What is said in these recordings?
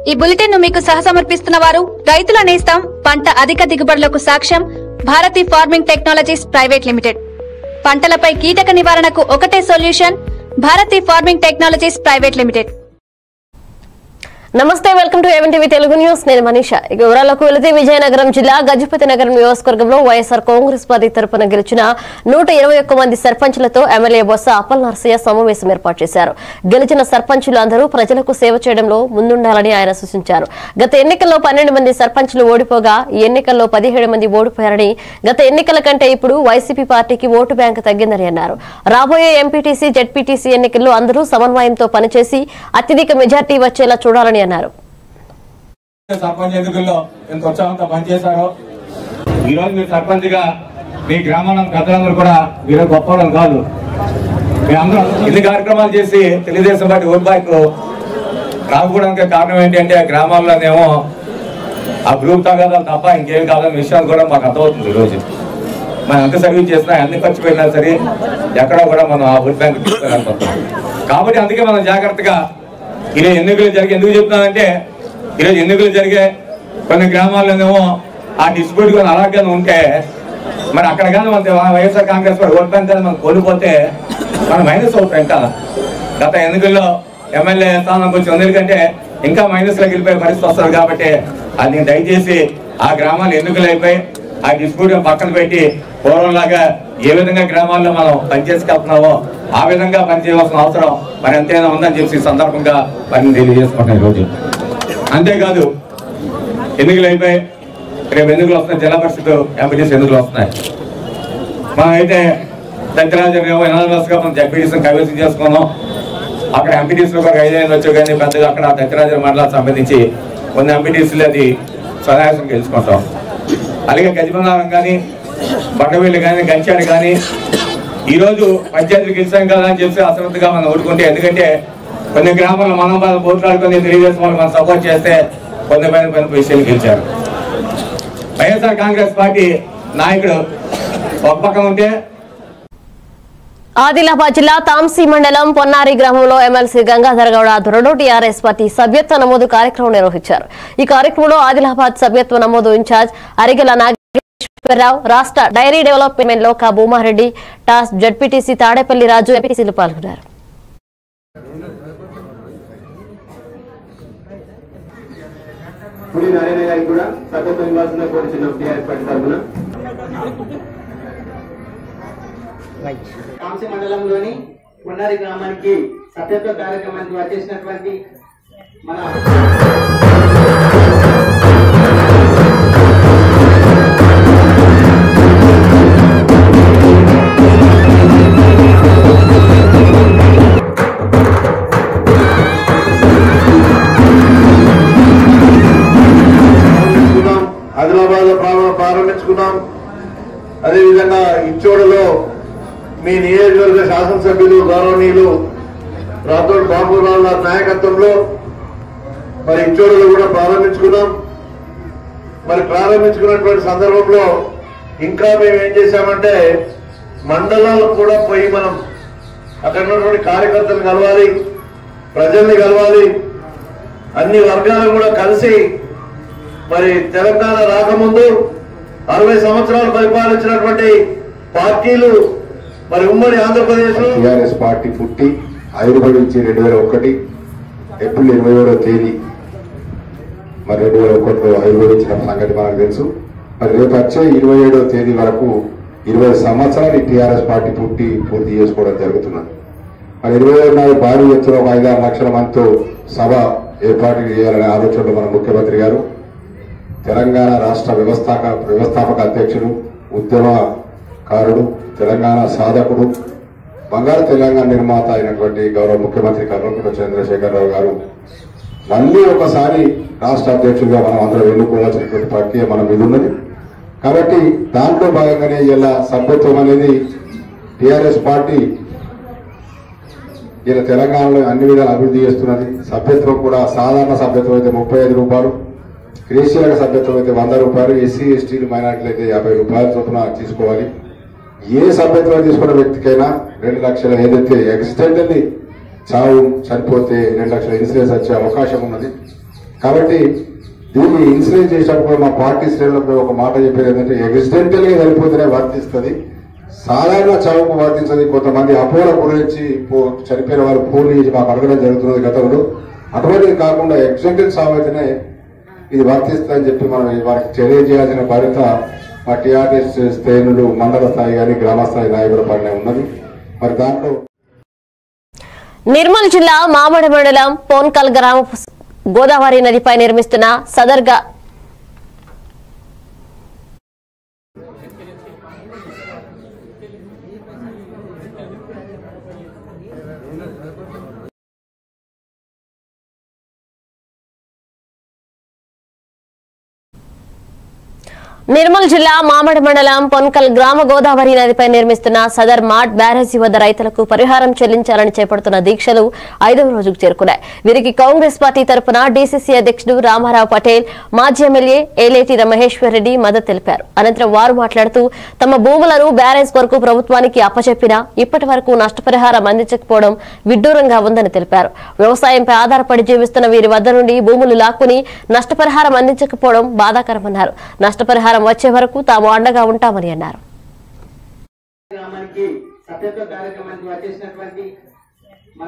ఈ బులెటిన్ ను మీకు సహసమర్పిస్తున్న వారు రైతుల నేస్తం పంట అధిక దిగుబడులకు సాక్ష్యం Bharati farming technologies private limited పంటలపై కీటక నివారణకు ఒకటే solution Bharati farming technologies private limited నమస్తే welcome to A one TV Telugu news నేను మనీష ఇక వివరాలకు వెళితే విజయనగరం జిల్లా గజపతి నగరం నియోజకవర్గంలో వైఎస్ఆర్ కాంగ్రెస్ పార్టీ తరపున గెలిచిన నూట ఇరవై ఒక్క మంది సర్పంచులతో ఎమ్మెల్యే బొత్స అప్పల్ నర్సయ్య సమావేశం ఏర్పాటు చేశారు గెలిచిన సర్పంచులు అందరూ ప్రజలకు సేవ చేయడంలో ముందుండాలని ఆయన సూచించారు గత ఎన్నికల్లో పన్నెండు మంది సర్పంచులు ఓడిపోగా ఈ ఎన్నికల్లో పదిహేడు మంది ఓడిపోయారని గత ఎన్నికల కంటే ఇప్పుడు వైసీపీ పార్టీకి ఓటు బ్యాంక్ తగ్గిందని అన్నారు రాబోయే ఎంపీటీసీ జెడ్పీటీసీ ఎన్నికల్లో అందరూ సమన్వయంతో పనిచేసి అత్యధిక మెజార్టీ వచ్చేలా చూడాలని అన్నారు సర్పంచ్ ఎన్నికల్లో ఎంత ఉత్సాహంతో పనిచేశారో ఈ రోజు మీరు సర్పంచ్ గా మీ గ్రామంలో పెద్దలందరూ కూడా మీరు గొప్ప వాళ్ళం కాదు మీ అందరూ ఇన్ని కార్యక్రమాలు చేసి తెలుగుదేశం పార్టీ ఓట్ బ్యాంక్ రాకపోవడానికి కారణం ఏంటంటే ఆ గ్రామాల్లోనేమో ఆ గ్రూప్ తగాదాలు తప్ప ఇంకేం కాదని విషయాలు కూడా మాకు అర్థమవుతుంది ఈ రోజు మనం ఎంత సర్వీస్ చేసినా ఎన్ని ఖర్చు పెట్టినా సరే ఎక్కడో కూడా మనం ఆ ఓట్ బ్యాంక్ తీసుకోగలుగుతాం కాబట్టి అందుకే మనం జాగ్రత్తగా ఈరోజు ఎన్నికలు జరిగి ఎందుకు చెప్తున్నానంటే ఈరోజు ఎన్నికలు జరిగే కొన్ని గ్రామాల్లోనేమో ఆ డిస్ప్యూట్ కానీ అలాగే ఉంటే మరి అక్కడ కానీ మన YSR Congress party vote bank కానీ మనం కోల్పోతే మనం మైనస్ అవుతాం ఇంకా గత ఎన్నికల్లో ఎమ్మెల్యే స్థానానికి వచ్చి ఎందుకంటే ఇంకా మైనస్ లోకి వెళ్ళిపోయే పరిస్థితి వస్తుంది కాబట్టి అది దయచేసి ఆ గ్రామాలు ఎన్నికలు అయిపోయి ఆ డిస్ప్యూట్ పక్కన పెట్టి పూర్వంలాగా ఏ విధంగా గ్రామాల్లో మనం పనిచేసుకెళ్తున్నామో ఆ విధంగా పనిచేయవలసిన అవసరం మరి ఎంతైనా ఉందని చెప్పి ఈ సందర్భంగా పని తెలియజేసుకుంటాం ఈరోజు అంతేకాదు ఎన్నికలు అయిపోయి రేపు ఎన్నికలు వస్తున్నాయి జిల్లా పరిషత్ ఎంపీటీసీ ఎన్నికలు వస్తున్నాయి మనం అయితే దత్తరాజు ఏమో ఎనాలస్ గా మనం జడ్పీటీసీ కైవసం చేసుకున్నాం అక్కడ ఎంపీటీసీలో ఒక ఐదైదు వచ్చావు కానీ పెద్దగా అక్కడ దత్తరాజు మండలానికి సంబంధించి కొన్ని ఎంపీటీసీలు అది స్వనాయాసం గెలుచుకుంటాం అలాగే గజమనారం కానీ బండవీళ్ళు కానీ గంచాడు కానీ ఈ రోజు పంచాయతీలు గెలిచాం కదా అని చెప్పి అశ్రద్ధగా మనం ఊరుకుంటే ఎందుకంటే కొన్ని గ్రామాల్లో మనం మనం పోట్లాడుకొని తెలుగుదేశం వాళ్ళు మనం సపోర్ట్ చేస్తే కొన్ని పైన పైన విషయాలు గెలిచారు వైఎస్ఆర్ కాంగ్రెస్ పార్టీ నాయకుడు ఒక పక్కన ఉంటే ఆదిలాబాద్ జిల్లా తాంసీ మండలం పొన్నారి గ్రామంలో ఎమ్మెల్సీ గంగాధర గౌడ ఆధ్వర్యంలో టీఆర్ఎస్ పార్టీ సభ్యత్వ నమోదు కార్యక్రమం నిర్వహించారు ఈ కార్యక్రమంలో ఆదిలాబాద్ సభ్యత్వ నమోదు ఇన్ఛార్జ్ అరిగల నాగేశ్వరరావు రాష్ట్ర డైరీ డెవలప్మెంట్ లోక భూమారెడ్డి టాస్ జడ్పీటీసీ తాడేపల్లి రాజు ఎంపీటీసీలు పాల్గొన్నారు పులి నారాయణ గారికి కూడా సభ్యత్వ నివాసంలో కోరుచున్నాం టీఆర్ఎస్ పార్టీ తరఫున కాంసి మండలంలోని ఉన్నరి గ్రామానికి సభ్యత్వ కార్యక్రమానికి వచ్చేసినటువంటి మన ప్రారంభించుకున్నాం ఆదిలాబాద్ లో ప్రారం- ప్రారంభించుకున్నాం అదేవిధంగా ఇచ్చోడలో మీ నియోజకవర్గ శాసనసభ్యులు గౌరవనీయులు రాథోడ్ బాబురావు గారి నాయకత్వంలో మరి ఇచ్చోడలో కూడా ప్రారంభించుకున్నాం మరి ప్రారంభించుకున్నటువంటి సందర్భంలో ఇంకా మేము ఏం చేశామంటే మండలాలకు కూడా పోయి మనం అక్కడ ఉన్నటువంటి కార్యకర్తలు కలవాలి ప్రజల్ని కలవాలి అన్ని వర్గాలు కూడా కలిసి మరి తెలంగాణ రాకముందు అరవై సంవత్సరాలు పరిపాలించినటువంటి పార్టీలు మరి ఉమ్మడి ఆంధ్రప్రదేశ్ టిఆర్ఎస్ పార్టీ పుట్టి ఆవిర్భవించి రెండు వేల ఒకటి ఏప్రిల్ ఇరవై ఏడవ తేదీ మరి రెండు వేల ఒకటిలో ఆవిర్భవించిన సంగతి మనకు తెలుసు మరి రేపు వచ్చే ఇరవై ఏడవ తేదీ వరకు ఇరవై సంవత్సరాలు టిఆర్ఎస్ పార్టీ పుట్టి పూర్తి చేసుకోవడం జరుగుతున్నది మరి ఇరవై ఏడు నాడు భారీ ఎత్తున ఒక ఐదారు లక్షల మందితో సభ ఏర్పాటు చేయాలనే ఆలోచనలో మన ముఖ్యమంత్రి గారు తెలంగాణ రాష్ట్ర వ్యవస్థాపక వ్యవస్థాపక అధ్యక్షుడు ఉద్యమకారుడు తెలంగాణ సాధకుడు బంగారు తెలంగాణ నిర్మాత అయినటువంటి గౌరవ ముఖ్యమంత్రి కల్వకుంట్ల చంద్రశేఖరరావు గారు మళ్ళీ ఒకసారి రాష్ట్ర అధ్యక్షుడిగా మనం అందరం ఎన్నుకోవాల్సినటువంటి ప్రక్రియ మన మీద ఉన్నది కాబట్టి దాంట్లో భాగంగానే ఇలా సభ్యత్వం అనేది టిఆర్ఎస్ పార్టీ ఇలా తెలంగాణలో అన్ని విధాలు అభివృద్ధి చేస్తున్నది సభ్యత్వం కూడా సాధారణ సభ్యత్వం అయితే ముప్పై ఐదు రూపాయలు క్రీస్తులకు సభ్యత్వం అయితే వంద రూపాయలు ఎస్సీ ఎస్టీలు మైనార్టీలు అయితే యాభై రూపాయల చొప్పున తీసుకోవాలి ఏ సభ్యత్వం తీసుకున్న వ్యక్తికైనా రెండు లక్షల ఏదైతే యాక్సిడెంటల్లీ చావు చనిపోతే రెండు లక్షల ఇన్సూరెన్స్ వచ్చే అవకాశం ఉన్నది కాబట్టి దీన్ని ఇన్సూరెన్స్ చేసినప్పుడు మా పార్టీ శ్రేణులకు ఒక మాట చెప్పేది ఏంటంటే ఎక్సిడెంటల్ గా చనిపోతేనే వర్తిస్తుంది సాధారణ చావుకు వర్తించదు కొంతమంది అపోహల గురించి పో- చనిపోయిన వారు ఫోన్ చేసి మాకు అడగడం జరుగుతున్నది గతంలో అటువంటిది కాకుండా ఎక్సిడెంటల్ చావు అయితేనే ఇది వర్తిస్తుందని చెప్పి మనం వారికి తెలియజేయాల్సిన బాధ్యత మా టీఆర్ఎస్ శ్రేణులు మండల స్థాయి కానీ గ్రామ స్థాయి నాయకుల పైన ఉన్నది మరి దాంట్లో నిర్మల్ జిల్లా మామడ మండలం పోన్కల్ గ్రామ గోదావరి నదిపై నిర్మిస్తున్న సదర్గా నిర్మల్ జిల్లా మామడ మండలం పొన్కల్ గ్రామ గోదావరి నదిపై నిర్మిస్తున్న సదర్ మార్ట్ బ్యారేజీ వద్ద రైతులకు పరిహారం చెల్లించాలని చేపడుతున్న దీక్షలు ఐదవ రోజుకు చేరుకున్నాయి వీరికి కాంగ్రెస్ పార్టీ తరపున డీసీసీ అధ్యక్షుడు రామారావు పటేల్ మాజీ ఎమ్మెల్యే ఏలేటి రమహేశ్వర్ రెడ్డి మద్దతు తెలిపారు అనంతరం వారు మాట్లాడుతూ తమ భూములను బ్యారేజ్ కొరకు ప్రభుత్వానికి అప్పచెప్పినా ఇప్పటి వరకు నష్టపరిహారం అందించకపోవడం విడ్డూరంగా ఉందని తెలిపారు వ్యవసాయంపై ఆధారపడి జీవిస్తున్న వీరి వద్ద నుండి భూములు లాక్కుని నష్టపరిహారం అందించకపోవడం బాధాకరమన్నారు నష్టపరిహారం వచ్చే వరకు తాము అండగా ఉంటామని అన్నారు గ్రామానికి సభ్యత్వ కార్యక్రమానికి వచ్చేసినటువంటి మన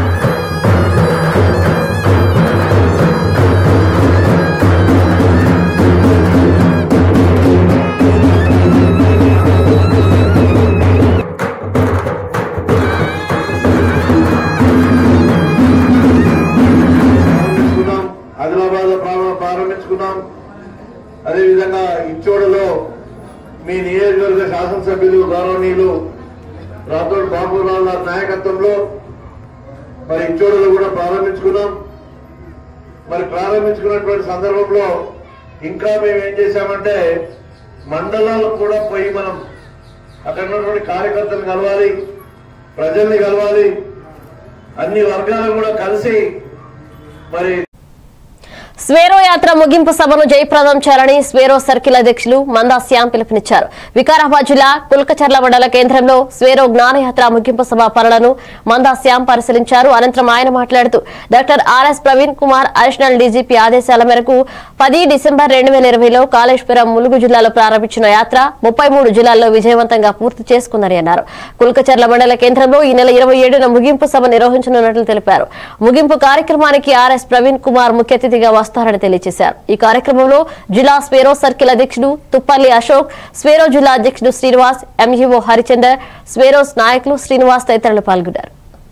ప్రారంభించుకున్నాం ఆదిలాబాద్ లో ప్రారం- ప్రారంభించుకున్నాం అదేవిధంగా ఇచ్చోడలో మీ నియోజకవర్గ శాసనసభ్యులు గౌరవనీయులు రాథోడ్ బాబురావు గారి నాయకత్వంలో మరి ఇచ్చోడలో కూడా ప్రారంభించుకున్నాం మరి ప్రారంభించుకున్నటువంటి సందర్భంలో ఇంకా మేము ఏం చేశామంటే మండలాలకు కూడా పోయి మనం అక్కడ ఉన్నటువంటి కార్యకర్తలు కలవాలి ప్రజల్ని కలవాలి అన్ని వర్గాలు కూడా కలిసి మరి స్వేరో యాత్ర ముగింపు సభను జయప్రదం చేయాలని స్వేరో సర్కిల్ అధ్యక్షులు మందా శ్యామ్ పిలుపునిచ్చారు వికారాబాద్ జిల్లా కుల్కచర్ల మండల కేంద్రంలో స్వేరో జ్ఞానయాత్ర ముగింపు సభ పనులను మందా శ్యామ్ పరిశీలించారు అనంతరం ఆయన మాట్లాడుతూ doctor RS Praveen Kumar additional DGP ఆదేశాల మేరకు పది డిసెంబర్ రెండు వేల ఇరవైలో కాళేశ్వరం ములుగు జిల్లాలో ప్రారంభించిన యాత్ర ముప్పై మూడు జిల్లాల్లో విజయవంతంగా పూర్తి చేసుకుందని అన్నారు కుల్కచర్ల మండల కేంద్రంలో ఈ నెల ఇరవై ఏడున ముగింపు సభ నిర్వహించనున్నట్లు తెలిపారు ముగింపు కార్యక్రమానికి ఆర్ఎస్ ప్రవీణ్ కుమార్ ముఖ్య అతిథిగా వస్తారని తెలియజేశారు ఈ కార్యక్రమంలో జిల్లా స్వేరో సర్కిల్ అధ్యక్షుడు తుప్పల్లి అశోక్ స్వేరో జిల్లా అధ్యక్షుడు శ్రీనివాస్ ఎంఈఓ హరిచందర్ స్వేరోస్ నాయకులు శ్రీనివాస్ తదితరులు పాల్గొన్నారు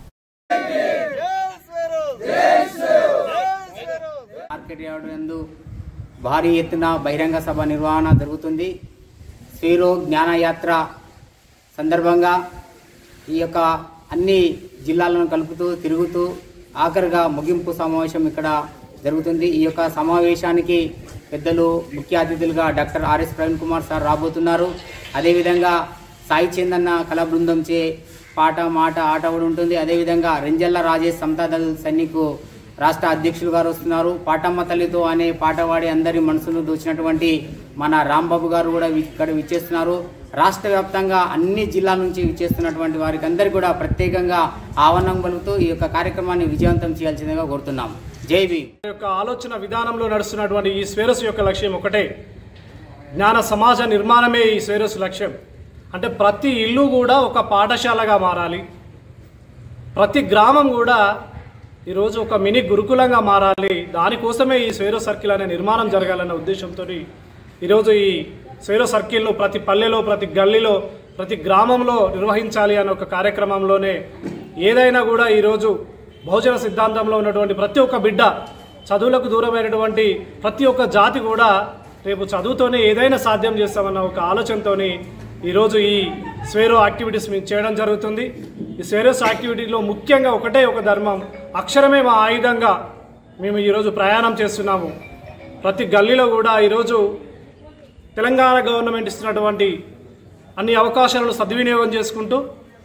మార్కెట్ యార్డు నందు భారీ ఎత్తున బహిరంగ సభ నిర్వహణ జరుగుతుంది శ్రీరో జ్ఞానయాత్ర సందర్భంగా ఈ యొక్క అన్ని జిల్లాలను కలుపుతూ తిరుగుతూ ఆఖరిగా ముగింపు సమావేశం ఇక్కడ జరుగుతుంది ఈ యొక్క సమావేశానికి పెద్దలు ముఖ్య అతిథులుగా doctor RS Praveen Kumar sir రాబోతున్నారు అదేవిధంగా సాయి చందన్న కళా బృందంచే పాట మాట ఆట కూడా ఉంటుంది అదేవిధంగా రెంజల్ల రాజేష్ సమతాదల్ సైనికు రాష్ట్ర అధ్యక్షులు గారు వస్తున్నారు పాటమ్మ తల్లితో అనే పాట పాడి అందరి మనసును దోచినటువంటి మన రాంబాబు గారు కూడా వి- ఇక్కడ విచ్చేస్తున్నారు రాష్ట్ర వ్యాప్తంగా అన్ని జిల్లాల నుంచి విచ్చేస్తున్నటువంటి వారికి అందరికీ కూడా ప్రత్యేకంగా ఆహ్వానం పలుకుతూ ఈ యొక్క కార్యక్రమాన్ని విజయవంతం చేయాల్సిందిగా కోరుతున్నాం జై భీమ్ యొక్క ఆలోచన విధానంలో నడుస్తున్నటువంటి ఈ స్వేరస్ యొక్క లక్ష్యం ఒకటే జ్ఞాన సమాజ నిర్మాణమే ఈ స్వేరస్ లక్ష్యం అంటే ప్రతి ఇల్లు కూడా ఒక పాఠశాలగా మారాలి ప్రతి గ్రామం కూడా ఈరోజు ఒక మినీ గురుకులంగా మారాలి దానికోసమే ఈ స్వేరో సర్కిల్ అనే నిర్మాణం జరగాలన్న ఉద్దేశంతో ఈరోజు ఈ స్వేరో సర్కిల్ను ప్రతి పల్లెలో ప్రతి గల్లీలో ప్రతి గ్రామంలో నిర్వహించాలి అనే ఒక కార్యక్రమంలోనే ఏదైనా కూడా ఈరోజు బహుజన సిద్ధాంతంలో ఉన్నటువంటి ప్రతి ఒక్క బిడ్డ చదువులకు దూరమైనటువంటి ప్రతి ఒక్క జాతి కూడా రేపు చదువుతోనే ఏదైనా సాధ్యం చేస్తామన్న ఒక ఆలోచనతోని ఈరోజు ఈ స్వేరో యాక్టివిటీస్ మేము చేయడం జరుగుతుంది ఈ స్వేరోస్ యాక్టివిటీలో ముఖ్యంగా ఒకటే ఒక ధర్మం అక్షరమే మా ఆయుధంగా మేము ఈరోజు ప్రయాణం చేస్తున్నాము ప్రతి గల్లీలో కూడా ఈరోజు తెలంగాణ గవర్నమెంట్ ఇస్తున్నటువంటి అన్ని అవకాశాలను సద్వినియోగం చేసుకుంటూ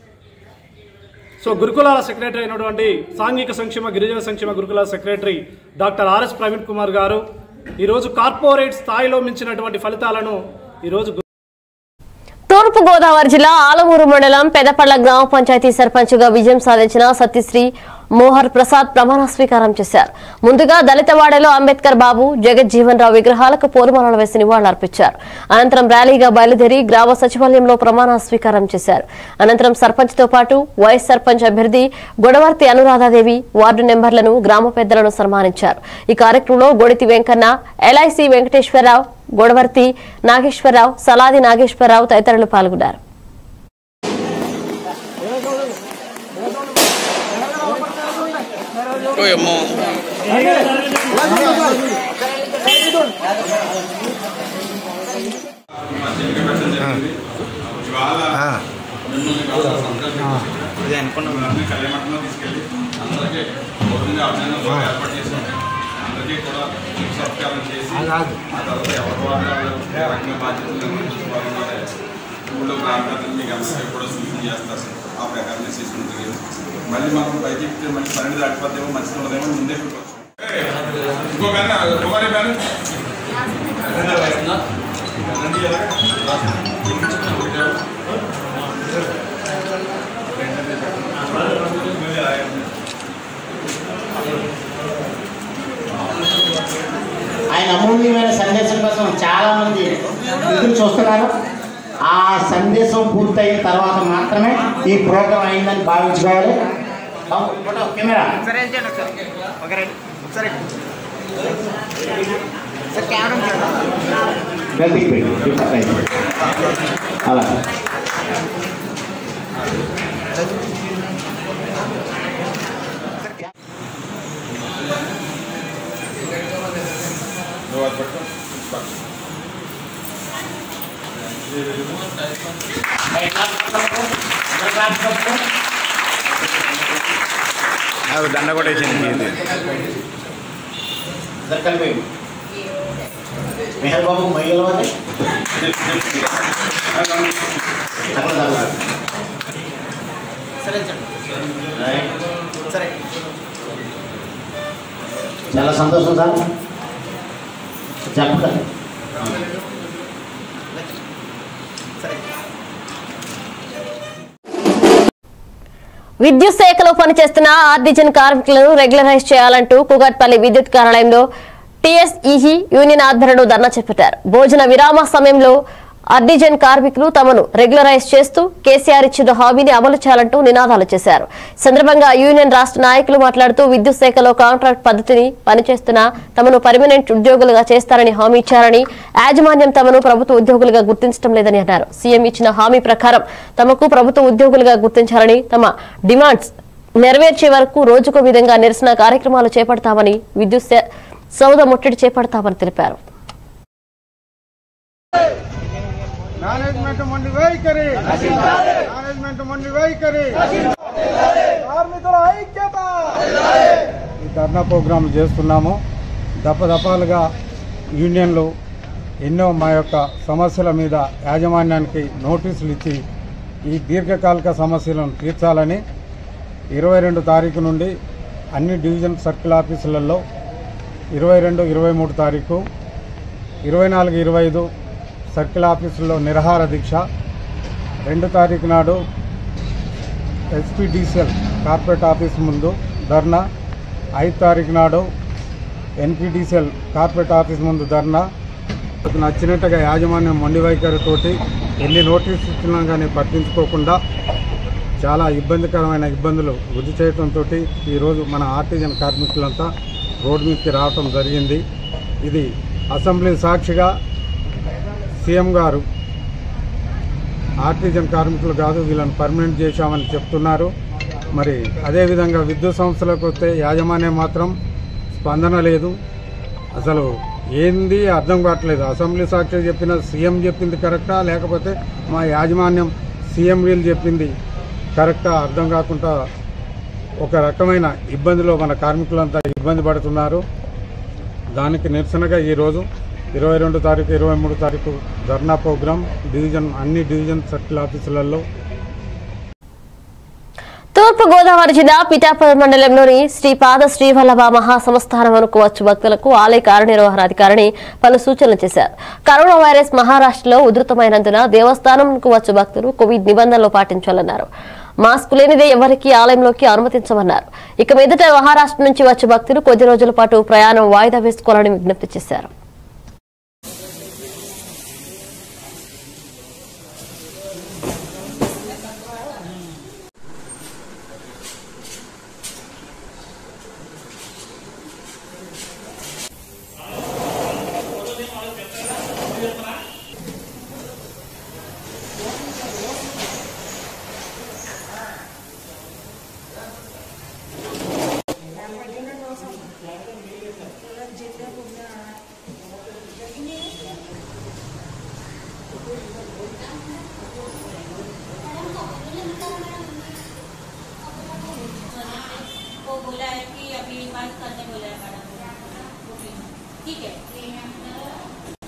సో గురుకులాల సెక్రటరీ అయినటువంటి సాంఘిక సంక్షేమ గిరిజన సంక్షేమ గురుకులాల secretary doctor RS Praveen Kumar garu ఈరోజు కార్పొరేట్ స్థాయిలో మించినటువంటి ఫలితాలను ఈరోజు గు- తూర్పు గోదావరి జిల్లా ఆలమూరు మండలం పెదపళ్ల గ్రామ పంచాయతీ సర్పంచ్గా విజయం సాధించిన సత్యశ్రీ మోహర్ ప్రసాద్ ప్రమాణ స్వీకారం చేశారు ముందుగా దళితవాడలో అంబేద్కర్ బాబు జగజ్జీవన్ రావు విగ్రహాలకు పూలమాలలు వేసి నివాళులర్పించారు అనంతరం ర్యాలీగా బయలుదేరి గ్రామ సచివాలయంలో ప్రమాణ స్వీకారం చేశారు అనంతరం సర్పంచ్ తో పాటు వైస్ సర్పంచ్ అభ్యర్థి గొడవర్తి అనురాధాదేవి వార్డు నెంబర్లను గ్రామ పెద్దలను సన్మానించారు ఈ కార్యక్రమంలో గొడితి వెంకన్న ఎల్ఐసి వెంకటేశ్వరరావు గొడవర్తి నాగేశ్వరరావు సలాది నాగేశ్వరరావు తదితరులు పాల్గొన్నారు కళ్యాణమండపంలో తీసుకెళ్ళి అందరికీ భోజనం అభినందనలు ఏర్పాటు చేసాం అందరికీ కూడా సత్కారం చేసి ఆ తర్వాత ఎవరి వాళ్ళు ఏ రకంగా బాధ్యతలు నిర్వహించుకోవాలన్నది ఊళ్ళో గ్రామ పెద్దలు మీకు అందరికీ కూడా సూచన చేస్తారు సార్ ఆ ప్రకారం చేసుకుంటుంది మళ్ళీ మనం పైకి ఎక్కితే మళ్ళీ పన్నెండు దాటిపోతేమో మంచిది ఉండదేమో ముందే చూడవచ్చు ఇంకో బ్యాన్ కుమారి బ్యాన్ రండి ఎలా ఆయన అమూల్యమైన సందేశం కోసం చాలా మంది ఎదురు చూస్తున్నారు ఆ సందేశం పూర్తయిన తర్వాత మాత్రమే ఈ ప్రోగ్రాం అయిందని భావించుకోవాలి బాబు, ఫోటో, కెమెరా వెల్తికి పెట్టు, ఈ పక్క ఇది. అలా నువ్వు అది పట్టుకో అది దండ కూడా వేసింది ఇది ఇద్దరు కలిపి మెహర్ బాబు మయ్యలో అది అక్కడ తగలదు. రైట్. చాలా సంతోషం సార్ చెప్పండి విద్యుత్ శాఖలో పనిచేస్తున్న ఆర్డిజన్ కార్మికులను రెగ్యులరైజ్ చేయాలంటూ కూగట్పల్లి విద్యుత్ కార్యాలయంలో టీఎస్ఈహి యూనియన్ ఆధ్వర్యంలో ధర్నా చేపట్టారు భోజన విరామ సమయంలో అర్డిజన్ కార్మికులు తమను రెగ్యులరైజ్ చేస్తూ కేసీఆర్ ఇచ్చిన హామీని అమలు చేయాలంటూ నినాదాలు చేశారు ఈ సందర్భంగా యూనియన్ రాష్ట్ర నాయకులు మాట్లాడుతూ విద్యుత్ శాఖలో కాంట్రాక్ట్ పద్ధతిని పనిచేస్తున్న తమను పర్మనెంట్ ఉద్యోగులుగా చేస్తారని హామీ ఇచ్చారని యాజమాన్యం తమను ప్రభుత్వ ఉద్యోగులుగా గుర్తించడం లేదని అన్నారు సీఎం ఇచ్చిన హామీ ప్రకారం తమకు ప్రభుత్వ ఉద్యోగులుగా గుర్తించాలని తమ డిమాండ్స్ నెరవేర్చే వరకు రోజుకో విధంగా నిరసన కార్యక్రమాలు చేపడతామని విద్యుత్ శా- సౌద ముట్టడి చేపడతామని తెలిపారు మేనేజ్మెంట్ మొండి వైఖరి మేనేజ్మెంట్ మొండి వైఖరి కార్మికుల ఐక్యత ఈ ధర్నా ప్రోగ్రాం చేస్తున్నాము దపదపాలుగా యూనియన్లు ఎన్నో మా యొక్క సమస్యల మీద యాజమాన్యానికి నోటీసులు ఇచ్చి ఈ దీర్ఘకాలిక సమస్యలను తీర్చాలని ఇరవై రెండు తారీఖు నుండి అన్ని డివిజన్ సర్కిల్ ఆఫీసులలో ఇరవై రెండు ఇరవై మూడు తారీఖు ఇరవై నాలుగు ఇరవై ఐదు సర్కిల్ ఆఫీసుల్లో నిరహార దీక్ష రెండు తారీఖు నాడు ఎస్పీడీసీఎల్ కార్పొరేట్ ఆఫీస్ ముందు ధర్నా ఐదు తారీఖు నాడు ఎన్పీడీసీఎల్ కార్పొరేట్ ఆఫీస్ ముందు ధర్నా నాకు నచ్చినట్టుగా యాజమాన్యం మొండి వైఖరితోటి ఎన్ని నోటీసులు ఇచ్చినా కానీ పట్టించుకోకుండా చాలా ఇబ్బందికరమైన ఇబ్బందులు వృద్ధి చేయడంతో ఈరోజు మన ఆర్టిజన్ కార్మికులంతా రోడ్డు మీదకి రావటం జరిగింది ఇది అసెంబ్లీ సాక్షిగా సీఎం గారు ఆర్టిజన్ కార్మికులు కాదు వీళ్ళని పర్మనెంట్ చేశామని చెప్తున్నారు మరి అదేవిధంగా విద్యుత్ సంస్థలకు వస్తే యాజమాన్యం మాత్రం స్పందన లేదు అసలు ఏంది అర్థం కావట్లేదు అసెంబ్లీ సాక్షి చెప్పిన సీఎం చెప్పింది కరెక్టా లేకపోతే మా యాజమాన్యం సీఎం వీళ్ళు చెప్పింది కరెక్టా అర్థం కాకుండా ఒక రకమైన ఇబ్బందిలో మన కార్మికులంతా ఇబ్బంది పడుతున్నారు దానికి నిరసనగా ఈరోజు ఇరవై రెండు తారీఖు ఇరవై మూడు తారీఖు ధర్నా ప్రోగ్రాం డివిజన్ అన్ని డివిజన్ సర్కిల్ ఆఫీసులలో తూర్పు గోదావరి జిల్లా పిఠాపురం మండలంలోని శ్రీ పాద శ్రీవల్లభ మహాసంస్థానం అనుకోవచ్చు భక్తులకు ఆలయ కార్యనిర్వహణాధికారిని పలు సూచనలు చేశారు కరోనా వైరస్ మహారాష్ట్రలో ఉధృతమైనందున దేవస్థానంకు వచ్చు భక్తులు కోవిడ్ నిబంధనలు పాటించాలన్నారు మాస్క్ లేనిదే ఎవరికీ ఆలయంలోకి అనుమతించమన్నారు ఇక మీదట మహారాష్ట్ర నుంచి వచ్చే భక్తులు కొద్ది రోజుల పాటు ప్రయాణం వాయిదా వేసుకోవాలని విజ్ఞప్తి చేశారు वो बोला है कि अभी बंद करने बोला है मैडम ठीक है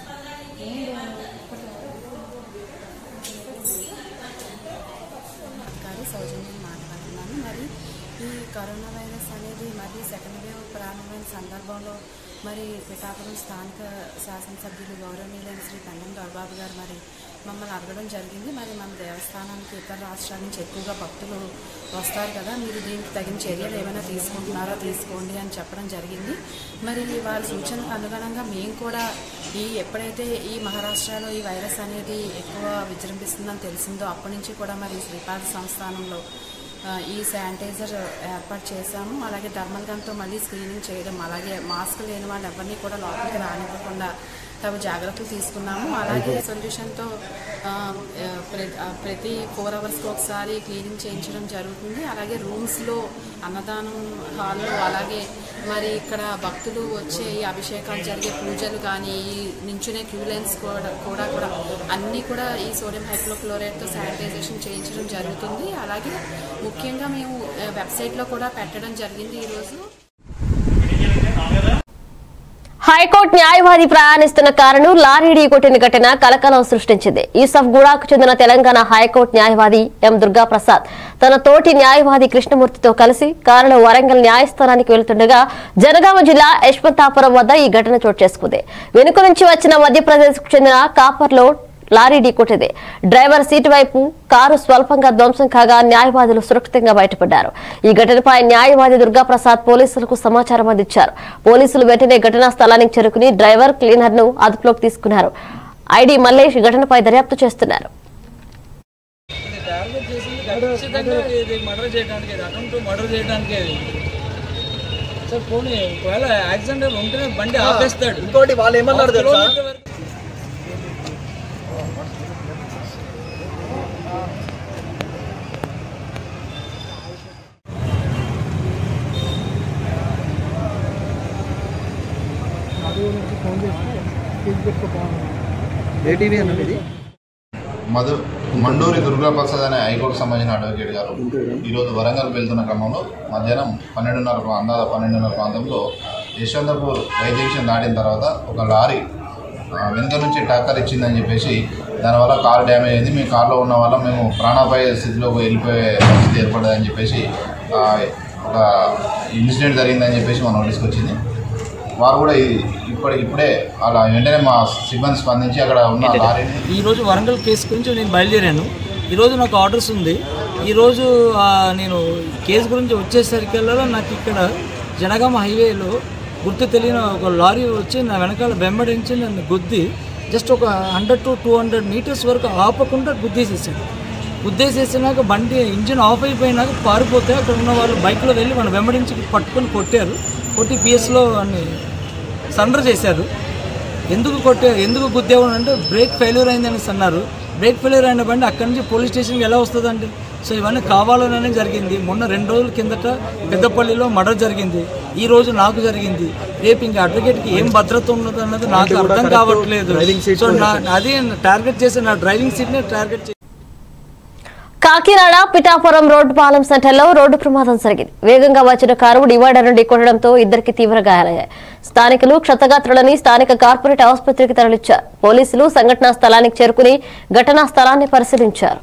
గారి సౌజన్యం మాట్లాడుతున్నాను మరి ఈ కరోనా వైరస్ అనేది మరి సెకండ్ వేవ్ ప్రారంభమైన సందర్భంలో మరి పిఠాపురం స్థానిక శాసనసభ్యులు గౌరవనీయులైన శ్రీ పెండం దొరబాబు గారు మరి మమ్మల్ని అడగడం జరిగింది మరి మన దేవస్థానానికి ఇతర రాష్ట్రాల నుంచి ఎక్కువగా భక్తులు వస్తారు కదా మీరు దీనికి తగిన చర్యలు ఏమైనా తీసుకుంటున్నారో తీసుకోండి అని చెప్పడం జరిగింది మరి వారి సూచనకు అనుగుణంగా మేము కూడా ఈ ఎప్పుడైతే ఈ మహారాష్ట్రలో ఈ వైరస్ అనేది ఎక్కువ విజృంభిస్తుందని తెలిసిందో అప్పటి నుంచి కూడా మరి శ్రీపాద సంస్థానంలో ఆ, ఈ శానిటైజర్ ఏర్పాటు చేశాము అలాగే థర్మల్ గన్తో మళ్ళీ స్క్రీనింగ్ చేయడం అలాగే మాస్క్ లేని వాళ్ళు ఎవరిని కూడా లోపలికి రానివ్వకుండా తగు జాగ్రత్తలు తీసుకున్నాము అలాగే సొల్యూషన్తో ఆ, ఆ, ప్ర- ఆ, ప్రతి ఫోర్ అవర్స్కి ఒకసారి క్లీనింగ్ చేయించడం జరుగుతుంది అలాగే రూమ్స్లో అన్నదానం హాల్లో అలాగే మరి ఇక్కడ భక్తులు వచ్చే ఈ అభిషేకాలు జరిగే పూజలు కానీ ఈ నించునే క్యూ లైన్స్ కూడా కూడా కూడా అన్నీ కూడా ఈ సోడియం హైప్లోక్లోరైడ్తో శానిటైజేషన్ చేయించడం జరుగుతుంది అలాగే ముఖ్యంగా మేము ఆ, వెబ్సైట్లో కూడా పెట్టడం జరిగింది ఈరోజు హైకోర్టు న్యాయవాది ప్రయాణిస్తున్న కారును లారీ ఢీకొట్టిన ఘటన కలకలం సృష్టించింది యూసఫ్ గూడాకు చెందిన తెలంగాణ హైకోర్టు న్యాయవాది ఎం దుర్గా ప్రసాద్ తన తోటి న్యాయవాది కృష్ణమూర్తితో కలిసి కారులో వరంగల్ న్యాయస్థానానికి వెళ్తుండగా జనగామ జిల్లా యశ్వంతాపురం వద్ద ఈ ఘటన చోటు చేసుకుంది వెనుక నుంచి వచ్చిన మధ్యప్రదేశ్ కు చెందిన కాపర్లో లారీ ఢీకొట్టింది డ్రైవర్ సీటు వైపు కారు స్వల్పంగా ధ్వంసం కాగా న్యాయవాదులు సురక్షితంగా బయటపడ్డారు ఈ ఘటనపై న్యాయవాది దుర్గాప్రసాద్ పోలీసులకు సమాచారం అందించారు పోలీసులు వెంటనే ఘటనా స్థలానికి చేరుకుని డ్రైవర్ క్లీనర్ ను అదుపులోకి తీసుకున్నారు ఐడి మల్లేష్ ఘటనపై దర్యాప్తు చేస్తున్నారు టార్గెట్ చేసి ఖచ్చితంగా ఇది మర్డర్ చేయడానికి ఇది అటెంప్ట్ మర్డర్ చేయడానికి అది సార్ పోనీ ఒకవేళ యాక్సిడెంట్ ఉంటేనే బండి ఆపేస్తాడు ఇంకోటి వాళ్ళు ఏమన్నారు తెలుసా ఏటీవీ అన్నది ఇది మధు మండూరి దుర్గాప్రసాద్ అనే హైకోర్టు సంబంధించిన అడ్వకేట్ గారు ఈరోజు వరంగల్ వెళ్తున్న క్రమంలో మధ్యాహ్నం పన్నెండున్నర ప్రా- అందాల పన్నెండున్నర ప్రాంతంలో యశ్వంతపూర్ రైల్ జంక్షన్ దాటిన తర్వాత ఒక లారీ ఆ, వెనుక నుంచి టక్కర్ ఇచ్చిందని చెప్పేసి దానివల్ల కారు డ్యామేజ్ అయింది మీ కార్లో ఉన్న వల్ల మేము ప్రాణాపాయ స్థితిలోకి వెళ్ళిపోయే పరిస్థితి ఏర్పడదని చెప్పేసి ఆ, ఒక ఇన్సిడెంట్ జరిగిందని చెప్పేసి మా నోటీస్కి వచ్చింది వారు కూడా ఈ- ఇప్పటి ఇప్పుడే అలా వెంటనే మా సిబ్బంది స్పందించి అక్కడ ఉన్న లారీని ఈరోజు వరంగల్ కేసు గురించి నేను బయలుదేరాను ఈరోజు నాకు ఆర్డర్స్ ఉంది ఈరోజు ఆ, నేను కేసు గురించి వచ్చేసరికల్లా నాకు ఇక్కడ జనగామ హైవేలో గుర్తు తెలియని ఒక లారీ వచ్చి నా వెనకాల వెంబడించి నన్ను గుద్ది జస్ట్ ఒక hundred to two hundred meters వరకు ఆపకుండా గుద్దేసేసాడు గుద్దేసేసినాక బండి ఇంజిన్ ఆఫ్ అయిపోయినాక పారిపోతే అక్కడ ఉన్న వాళ్ళు బైక్లో వెళ్ళి మన వెంబడించి పట్టుకొని కొట్టారు కొట్టి పిఎస్లో అన్ని సరెండర్ చేశారు ఎందుకు కొట్టే ఎందుకు గుద్దేవు అంటే బ్రేక్ ఫెయిల్యూర్ అయిందని అన్నారు బ్రేక్ ఫెయిల్యూర్ అయిన బండి అక్కడి నుంచి పోలీస్ స్టేషన్కి ఎలా వస్తుందండి సో ఇవన్నీ కావాలనే జరిగింది మొన్న రెండు రోజుల కిందట పెద్దపల్లిలో మర్డర్ జరిగింది ఈ రోజు నాకు జరిగింది రేపు ఇంకా అడ్వకేట్కి ఏం భద్రత ఉన్నది అన్నది నాకు కూడా అర్థం correct కావట్లేదు driving seat సో కూడా నా లేదు. అది టార్గెట్ చేసి నా డ్రైవింగ్ సీట్నే టార్గెట్ చేసి కాకినాడ పిఠాపురం రోడ్డు పాలెం సెంటర్లో రోడ్డు ప్రమాదం జరిగింది వేగంగా వచ్చిన కారు డివైడర్ నుండి కొట్టడంతో ఇద్దరికి తీవ్ర గాయాలయ్యాయి స్థానికులు క్షతగాత్రులని స్థానిక కార్పొరేట్ ఆసుపత్రికి తరలించారు పోలీసులు సంఘటనా స్థలానికి చేరుకుని ఘటనా స్థలాన్ని పరిశీలించారు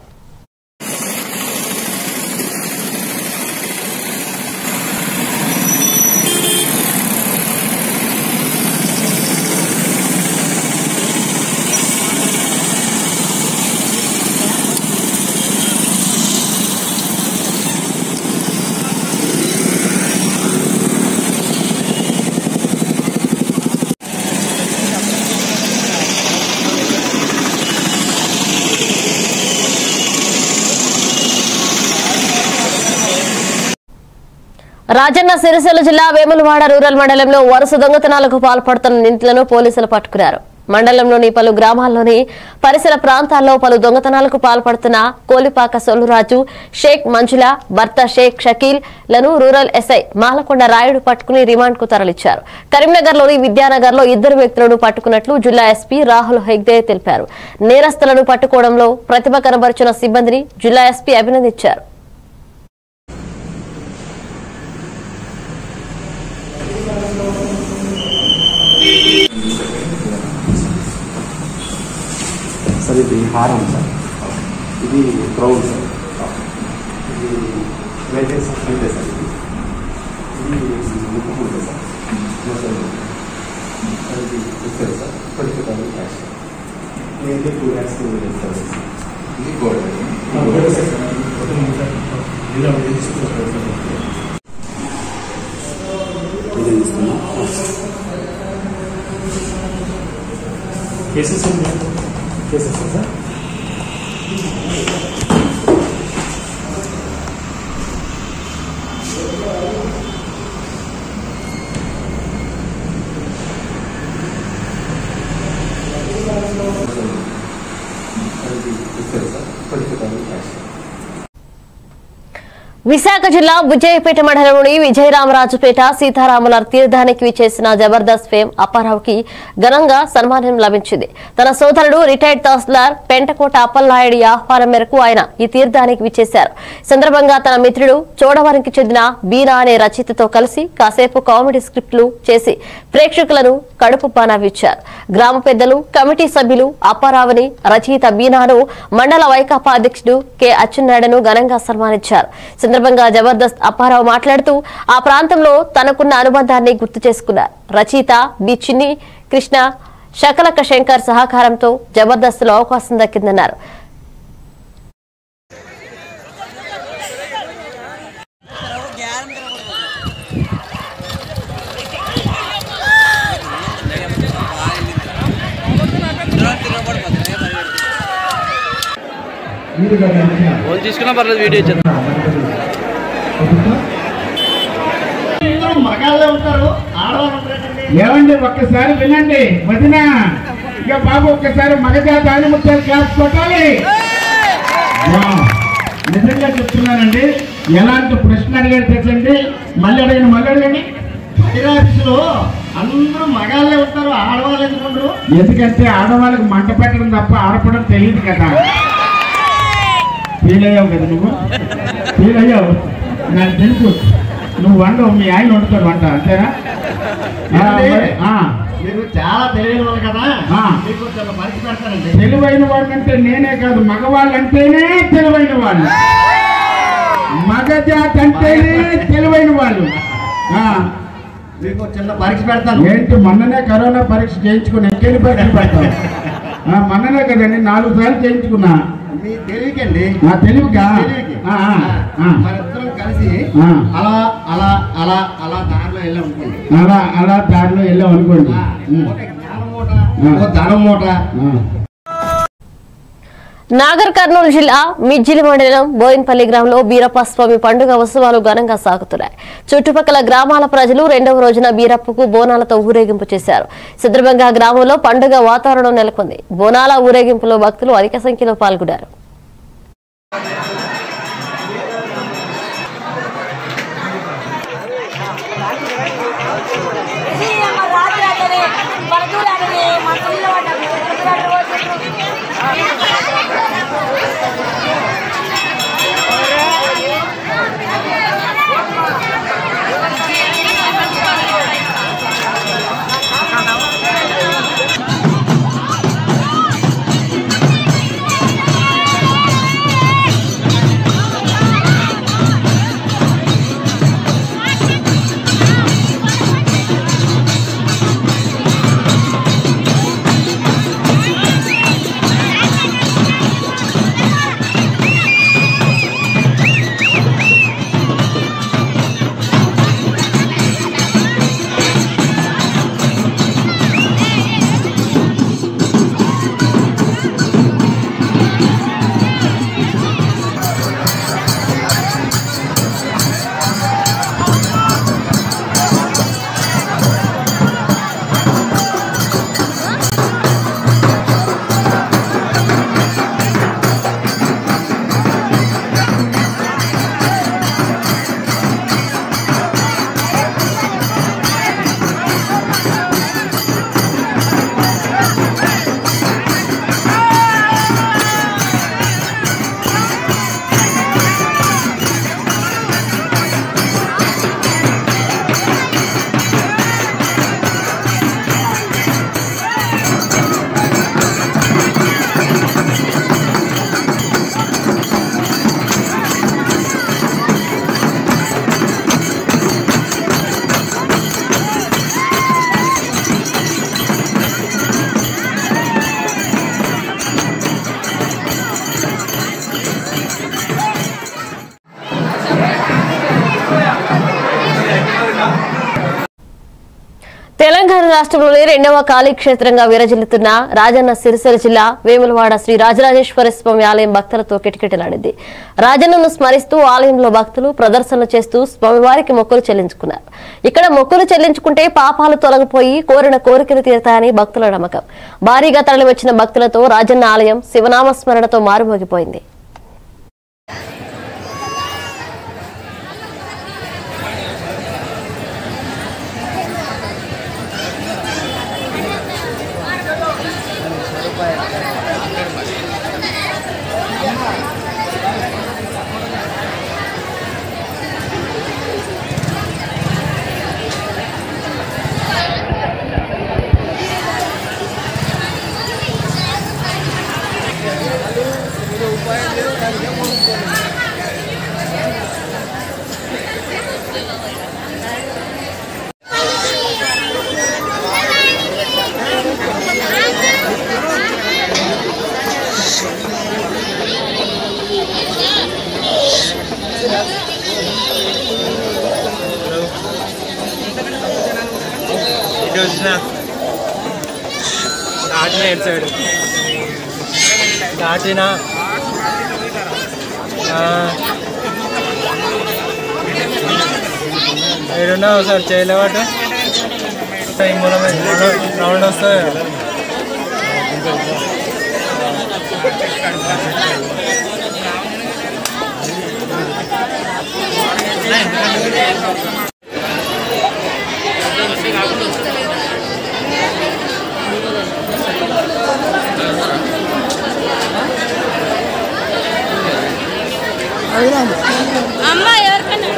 రాజన్న సిరిసిల్ల జిల్లా వేములవాడ రూరల్ మండలంలో వరుస దొంగతనాలకు పాల్పడుతున్న నిందితులను పోలీసులు పట్టుకున్నారు మండలంలోని పలు గ్రామాల్లోని పరిసర ప్రాంతాల్లో పలు దొంగతనాలకు పాల్పడుతున్న కోలిపాక సొల్లురాజు షేక్ మంజుల భర్త షేక్ షకీల్ లను రూరల్ ఎస్ఐ మాలకొండ రాయుడు పట్టుకుని రిమాండ్ కు తరలించారు కరీంనగర్లోని విద్యానగర్ లో ఇద్దరు వ్యక్తులను పట్టుకున్నట్లు జిల్లా ఎస్పీ రాహుల్ హెగ్దే తెలిపారు నేరస్తులను పట్టుకోవడంలో ప్రతిభ కనబరిచిన సిబ్బందిని జిల్లా ఎస్పీ అభినందించారు సార్ ఇది హారం సార్ ఇది క్రౌన్ సార్ ఇది వెయిటేజ్ వెయిటే సార్ ఇది ఇది ముక్కు ఉంటుంది సార్ మోసం సార్ ఇది ఇస్తారు సార్ ట్వంటీ థౌసండ్ క్యాష్ నేనైతే టూ ల్యాక్స్ ఇస్తారు ఇది గోల్డ్ ఇది ఇస్తున్నాం కేసెస్ కేసెస్ సార్ ఇస్తారు sir twenty thousand cash Visakha జిల్లా బుజ్జయ్యపేట మండలంలోని విజయరామరాజుపేట సీతారాముల తీర్థానికి విచ్చేసిన జబర్దస్త్ ఫేమ్ అప్పారావుకి ఘనంగా సన్మానం లభించింది తన సోదరుడు రిటైర్డ్ తహసీల్దార్ పెంటకోట అప్పలనాయుడి ఆహ్వానం మేరకు ఆయన ఈ తీర్థానికి విచ్చేశారు ఈ సందర్భంగా తన మిత్రుడు చోడవరంకి చెందిన బీనా అనే రచయితతో కలిసి కాసేపు కామెడీ స్క్రిప్ట్లు చేసి ప్రేక్షకులను కడుపు పానవిచ్చారు గ్రామ పెద్దలు కమిటీ సభ్యులు అప్పారావుని రచయిత బీనాను మండల వైకాపా అధ్యక్షుడు కె అచ్చెన్నాయుడును ఘనంగా సన్మానించారు ఈ సందర్భంగా జబర్దస్త్ అప్పారావు మాట్లాడుతూ ఆ ప్రాంతంలో తనకున్న అనుబంధాన్ని గుర్తు చేసుకున్నారు రచయిత బి చిన్ని కృష్ణ శకలక శంకర్ సహకారంతో జబర్దస్త్లో అవకాశం దక్కిందన్నారు ఫోన్ తీసుకున్నా పర్లేదు వీడియో చేద్దాం మగాళ్ళే ఉంటారు ఆడవాళ్ళు ఉంటారండి ఏమండి ఒక్కసారి వినండి వదిన ఇక బాబు ఒక్కసారి మగజాత ఆనిముత్యాలు క్లాస్ కొట్టాలి వావ్. నిజంగా చెప్తున్నానండి ఎలాంటి ప్రశ్న అడిగాడు తెచ్చండి మళ్ళీ అడగండి మళ్ళీ అడగండి ఆఫీసులో అందరూ మగాళ్ళే ఉంటారు ఆడవాళ్ళు ఎందుకు ఉండరు ఎందుకంటే ఆడవాళ్ళకి మంట పెట్టడం తప్ప ఆడపడం తెలియదు కదా ఫీల్ అయ్యావు కదా నువ్వు ఫీల్ అయ్యావు నాకు తెలుసు నువ్వు వండవు మీ ఆయన వండుతాడు వంట అంతేనా ఆ, మరి, ఆ. మీరు చాలా తెలియని వాళ్ళు కదా ఆ. మీకు చాలా మరిచి పెడతానండి తెలివైన వాళ్ళంటే నేనే కాదు మగవాళ్ళంటేనే తెలివైన వాళ్ళు మగజాతి అంటేనే తెలివైన వాళ్ళు ఆ. మీకు చిన్న పరీక్ష పెడతాను ఏంటి మొన్ననే కరోనా పరీక్ష చేయించుకుని ఎక్కెళ్ళి పరీక్ష పెడతాం ఆ, మొన్ననే కదండి నాలుగు సార్లు చేయించుకున్నా మీ తెలివికండి ఆ తెలివిగా తెలివికి. ఆ, ఆ, ఆ. మనిద్దరం కలిసి ఆ. అలా అలా అలా అలా దారిలో వెళ్ళాం అనుకోండి అలా అలా దారిలో వెళ్ళాం అనుకోండి ఉమ్. ఒక జ్ఞానం మూట ఆ. ఒక ధనం మూట ఆ. నాగర్ కర్నూలు జిల్లా మిజ్జిలి మండలం బోయిన్పల్లి గ్రామంలో బీరప్ప స్వామి పండుగ ఉత్సవాలు ఘనంగా సాగుతున్నాయి చుట్టుపక్కల గ్రామాల ప్రజలు రెండవ రోజున బీరప్పకు బోనాలతో ఊరేగింపు చేశారు ఈ సందర్భంగా గ్రామంలో పండుగ వాతావరణం నెలకొంది బోనాల ఊరేగింపులో భక్తులు అధిక సంఖ్యలో పాల్గొన్నారు Thank తెలంగాణ రాష్ట్రంలోని రెండవ కాళీ క్షేత్రంగా విరజిల్లుతున్న రాజన్న సిరిసిల్ల జిల్లా వేములవాడ శ్రీ రాజరాజేశ్వర స్వామి ఆలయం భక్తులతో కిటకిటలాడింది రాజన్నను స్మరిస్తూ ఆలయంలో భక్తులు ప్రదర్శనలు చేస్తూ స్వామివారికి మొక్కులు చెల్లించుకున్నారు ఇక్కడ మొక్కులు చెల్లించుకుంటే పాపాలు తొలగిపోయి కోరిన కోరికలు తీరుతాయని భక్తుల నమ్మకం భారీగా తరలివచ్చిన భక్తులతో రాజన్న ఆలయం శివనామ స్మరణతో మారుమోగిపోయింది వచ్చిన దాటిన ఎటు సైడ్ దాటిన ఏడున్నావు సార్ చేయలేవాటు ఈ మూలం రౌండ్ వస్తుంది కదా. అమ్మ ఎవరికన్నా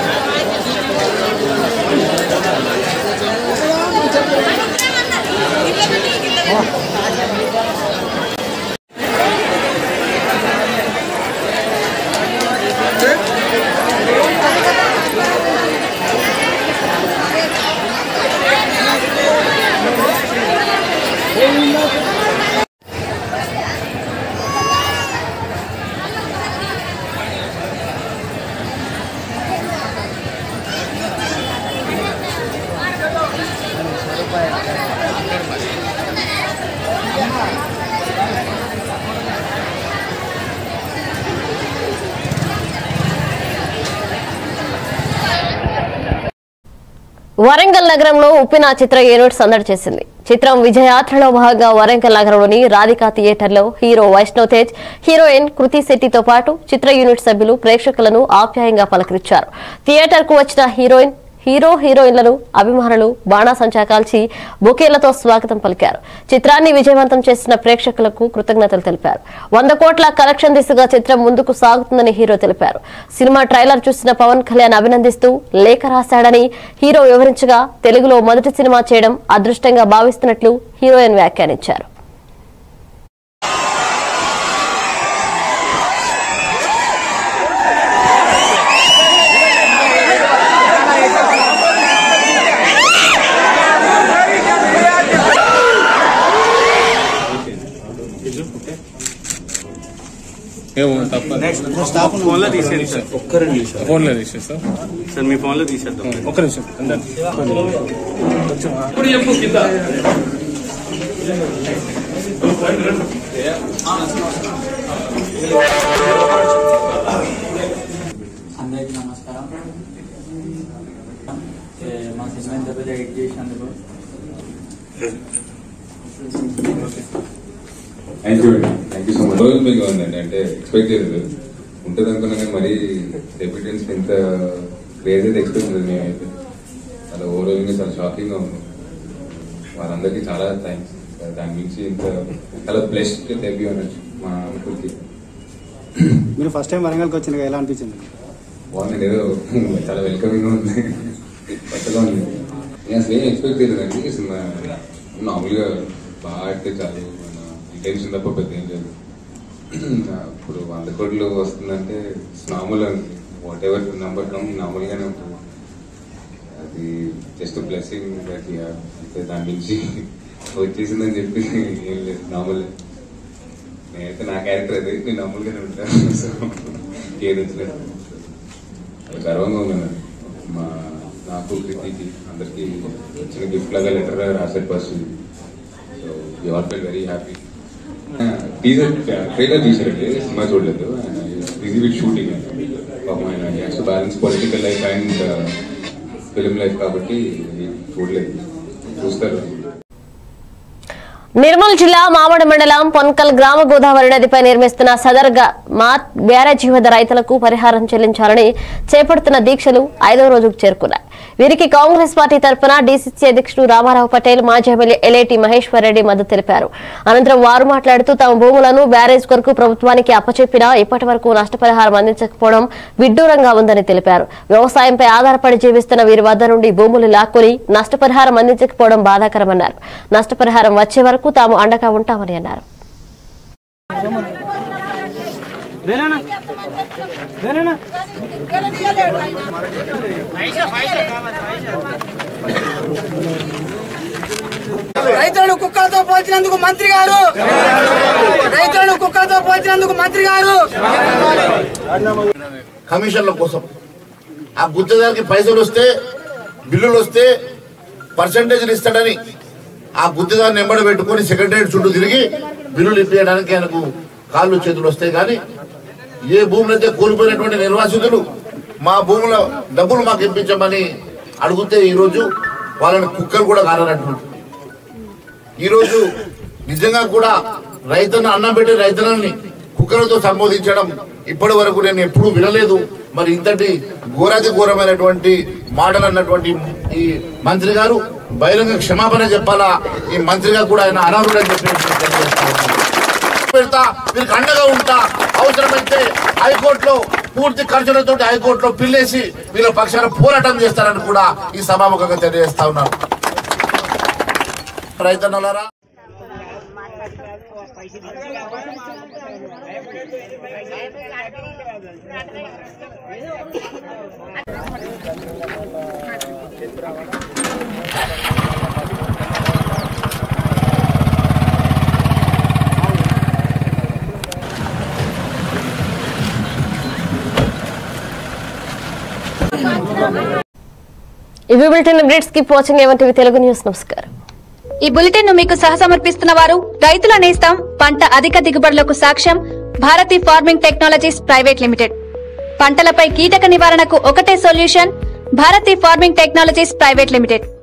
వరంగల్ నగరంలో ఉప్పిన చిత్ర యూనిట్ సందడి చేసింది చిత్రం విజయయాత్రలో భాగంగా వరంగల్ నగరంలోని రాధికా థియేటర్లో హీరో వైష్ణవ్ తేజ్ హీరోయిన్ కృతి శెట్టితో పాటు చిత్ర యూనిట్ సభ్యులు ప్రేక్షకులను ఆప్యాయంగా పలకరించారు థియేటర్ కు వచ్చిన హీరోయిన్ హీరో హీరోయిన్లను అభిమానులు బాణాసంచా కాల్చి బొకేలతో స్వాగతం పలికారు చిత్రాన్ని విజయవంతం చేసిన ప్రేక్షకులకు కృతజ్ఞతలు తెలిపారు వంద కోట్ల కలెక్షన్ దిశగా చిత్రం ముందుకు సాగుతుందని హీరో తెలిపారు సినిమా ట్రైలర్ చూసిన పవన్ కళ్యాణ్ అభినందిస్తూ లేఖ రాశాడని హీరో వివరించగా తెలుగులో మొదటి సినిమా చేయడం అదృష్టంగా భావిస్తున్నట్లు హీరోయిన్ వ్యాఖ్యానించారు ఏమో తప్ప ఫోన్లో తీసేయండి సార్ ఒక్క రెండు నిమిషాలు ఫోన్లో తీసేస్తా సార్ మీ ఫోన్లో తీసేద్దాం ఒక్క నిమిషం అంతే. ఇప్పుడు చెప్పు కింద అందరికీ నమస్కారం ఏ, మా సినిమా ఇంత పెద్ద హిట్ చేసినందుకు థ్యాంక్ యూ అండి థ్యాంక్ యూ సో మచ్ రోజు మీకు ఉందండి అంటే ఎక్స్పెక్ట్ చేయలేదు ఉంటుంది అనుకున్నా కానీ మరీ రెప్యూటెన్స్ ఇంత క్రేజ్ అయితే ఎక్స్పెక్ట్ చేయలేదు మేమైతే చాలా ఓవరాల్గా చాలా షాకింగ్గా ఉంది వాళ్ళందరికీ చాలా థ్యాంక్స్ దాని నుంచి ఇంత చాలా బ్లెస్డ్ డెబ్యూ అనొచ్చు మా అంకుల్కి మీరు ఫస్ట్ టైం వరంగల్కి వచ్చిన ఎలా అనిపించింది బాగుంది ఏదో చాలా వెల్కమింగ్ ఉంది కొత్తగా ఉంది నేను అసలు ఏం ఎక్స్పెక్ట్ చేయలేదండి సినిమా మామూలుగా బాగా ఆడితే చాలు మన ఇంటెన్షన్ తప్ప పెద్ద ఏం లేదు ఇప్పుడు వంద కోట్లు వస్తుందంటే మామూలు వాట్ ఎవర్ నెంబర్ కమ్ మామూలుగానే ఉంటుంది అది జస్ట్ బ్లెస్సింగ్ దట్ అయితే దాని నుంచి వచ్చేసిందని చెప్పి ఏం లేదు నార్మల్ నేనైతే నా క్యారెక్టర్ అది నేను మామూలుగానే ఉంటాను సో ఏది వచ్చినట్టు చాలా గర్వంగా ఉన్నాను మా నాకు కృతికి అందరికీ చిన్న గిఫ్ట్ లాగా లెటర్ రాశారు first so you all feel very happy teaser trailer తీసారండి సినిమా చూడలేదు బిజీ విత్ షూటింగ్ పాపం ఆయన has to balance political life and film life కాబట్టి చూడలేదు చూస్తారు నిర్మల్ జిల్లా మామడి మండలం పొన్కల్ గ్రామ గోదావరి నదిపై నిర్మిస్తున్న సదర్గా మాత్ బ్యారేజీ వద్ద రైతులకు పరిహారం చెల్లించాలని చేపడుతున్న దీక్షలు ఐదవ రోజుకు చేరుకున్నాయి వీరికి కాంగ్రెస్ పార్టీ తరఫున డీసీసీ అధ్యక్షుడు రామారావు పటేల్ మాజీ ఎమ్మెల్యే ఎలేటి మహేశ్వర్ రెడ్డి మద్దతు తెలిపారు అనంతరం వారు మాట్లాడుతూ తమ భూములను బ్యారేజ్ కొరకు ప్రభుత్వానికి అప్పచెప్పినా ఇప్పటి వరకు నష్టపరిహారం అందించకపోవడం విడ్డూరంగా ఉందని తెలిపారు వ్యవసాయంపై ఆధారపడి జీవిస్తున్న వీరి వద్ద నుండి భూములు లాక్కొని నష్టపరిహారం అందించకపోవడం బాధాకరమన్నారు నష్టపరిహారం వచ్చే వరకు తాము అండగా ఉంటామని అన్నారు రైతులను కుక్కలతో పోల్చినందుకు మంత్రి గారు రైతులను కుక్కలతో పోల్చినందుకు మంత్రి గారు కమిషన్ల కోసం ఆ గుత్తేదానికి పైసలు వస్తే బిల్లులు వస్తే పర్సంటేజ్లు ఇస్తాడని ఆ గుత్తేదాన్ని ఎంబడి పెట్టుకొని సెక్రటరేట్ చుట్టూ తిరిగి బిల్లులు ఇప్పించడానికి ఆయనకు కాళ్ళు చేతులు వస్తాయి కానీ ఏ భూములైతే కోల్పోయినటువంటి నిర్వాసితులు మా భూముల డబ్బులు మాకు ఇప్పించమని అడిగితే ఈరోజు వాళ్ళని కుక్కలు కూడా కానట్టు ఈరోజు నిజంగా కూడా రైతన్న అన్నం పెట్టే రైతన్నల్ని కుక్కలతో సంబోధించడం ఇప్పటి వరకు నేను ఎప్పుడూ వినలేదు మరి ఇంతటి ఘోరాతి ఘోరమైనటువంటి మాటలు అన్నటువంటి ఈ మంత్రి గారు బహిరంగ క్షమాపణ చెప్పాలా ఈ మంత్రిగా కూడా ఆయన అనర్హుడని చెప్పి నేను తెలియజేస్తా ఉన్నాను. పెడతా వీరికి అండగా ఉంటా అవసరమైతే హైకోర్టులో పూర్తి ఖర్చులతో హైకోర్టులో పిల్లేసి వీళ్ళ పక్షాన పోరాటం చేస్తారని కూడా ఈ సభాముఖంగా తెలియజేస్తా ఉన్నాను రైతన్నలారా ఇవి bulletin updates keep watching A one TV Telugu news నమస్కారం ఈ బులెటిన్ ను మీకు సహసమర్పిస్తున్న వారు రైతుల నేస్తం పంట అధిక దిగుబడులకు సాక్ష్యం Bharati farming technologies private limited పంటలపై కీటక నివారణకు ఒకటే solution Bharati farming technologies private limited